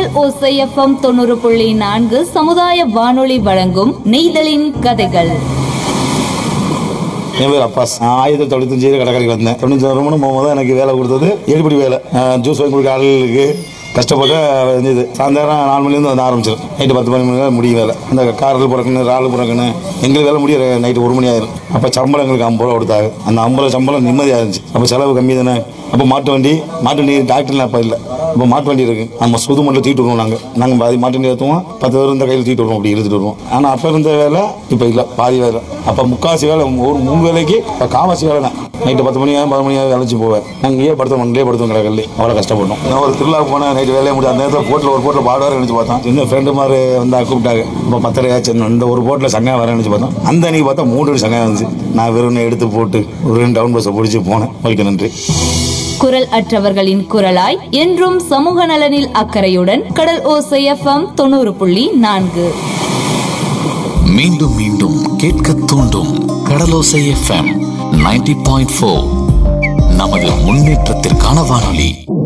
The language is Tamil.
ஓசைஎஃப்எம் தொண்ணூறு புள்ளி நான்கு சமுதாய வானொலி வழங்கும் நெய்தலின் கதைகள் என் பேர் அப்பாஸ் நான் ஆயிரத்தி தொண்ணூத்தஞ்சு கடற்கரைக்கு வந்தேன் தொண்ணூத்தி ஒரு மணி போகும்போது எனக்கு வேலை கொடுத்தது எடுபடி வேலை அஹ் ஜூஸ் வாங்கி கொடுக்க ஆளுகளுக்கு கஷ்டப்பட்டு இது சாயந்தரம் நாலு மணிலேருந்து வந்து ஆரம்பிச்சிடும் நைட்டு பத்து மணி மணி முடியும் வேலை இந்த காரில் பிறக்கணும் ராலு பிறக்கணும் எங்களுக்கு வேலை முடிய நைட்டு ஒரு மணி ஆயிரும் அப்போ சம்பளம் எங்களுக்கு ஐம்பது ரூபா கொடுத்தாங்க அந்த ஐம்பது சம்பளம் நிம்மதியாக இருந்துச்சு அப்போ செலவு கம்மி தானே அப்போ மாட்டு வண்டி மாட்டு வண்டி டாக்டர்லாம் அப்போ இல்லை இப்போ மாட்டு வண்டி இருக்கு நம்ம சுது மண்ணில் தூக்கிட்டு வருவோம் நாங்கள் நாங்கள் பாதி மாட்டு வண்டி ஏற்றுவோம் பத்து பேர் இந்த கையில் தூக்கிட்டு வருவோம் அப்படி இழுத்துட்டு வருவோம் ஆனால் அப்போ இருந்த வேலை இப்போ இல்லை பாதி வேலை அப்போ முக்காசி வேலை ஒரு மூணு வேலைக்கு இப்போ காவாசி வேலை தான் நைட்டு பத்து மணி ஆகும் பத்து மணி ஆகும் வேலைச்சு போவேன் நாங்கள் இங்கேயே படுத்தோம் அங்கேயே படுத்தோம் கடற்கல்லே அவ்வளோ கஷ்டப்பட்டோம் நான் ஒரு திருவிழா போனேன் நைட்டு வேலையை முடியும் அந்த நேரத்தில் போட்டில் ஒரு போட்டில் பாடுவார் நினச்சி பார்த்தோம் இன்னும் ஃப்ரெண்டு மாதிரி வந்தா கூப்பிட்டாங்க இப்போ பத்தரை ஆச்சு இந்த ஒரு போட்டில் சங்கம் வர நினச்சி பார்த்தோம் அந்த அன்னைக்கு பார்த்தா மூணு அடி சங்கம் வந்துச்சு நான் வெறும் எடுத்து போட்டு ஒரு ரெண்டு டவுன் பஸ்ஸை பிடிச்சி போனேன் ஓகே நன்றி குரல் அற்றவர்களின் குரலாய் என்றும் சமூக நலனில் அக்கறையுடன் கடல் ஓசைஎஃப்எம் தொண்ணூறு புள்ளி நான்கு மீண்டும் மீண்டும் கேட்க தூண்டும் Kadalosai FM ninety point four நமது முன்னேற்றத்திற்கான வானொலி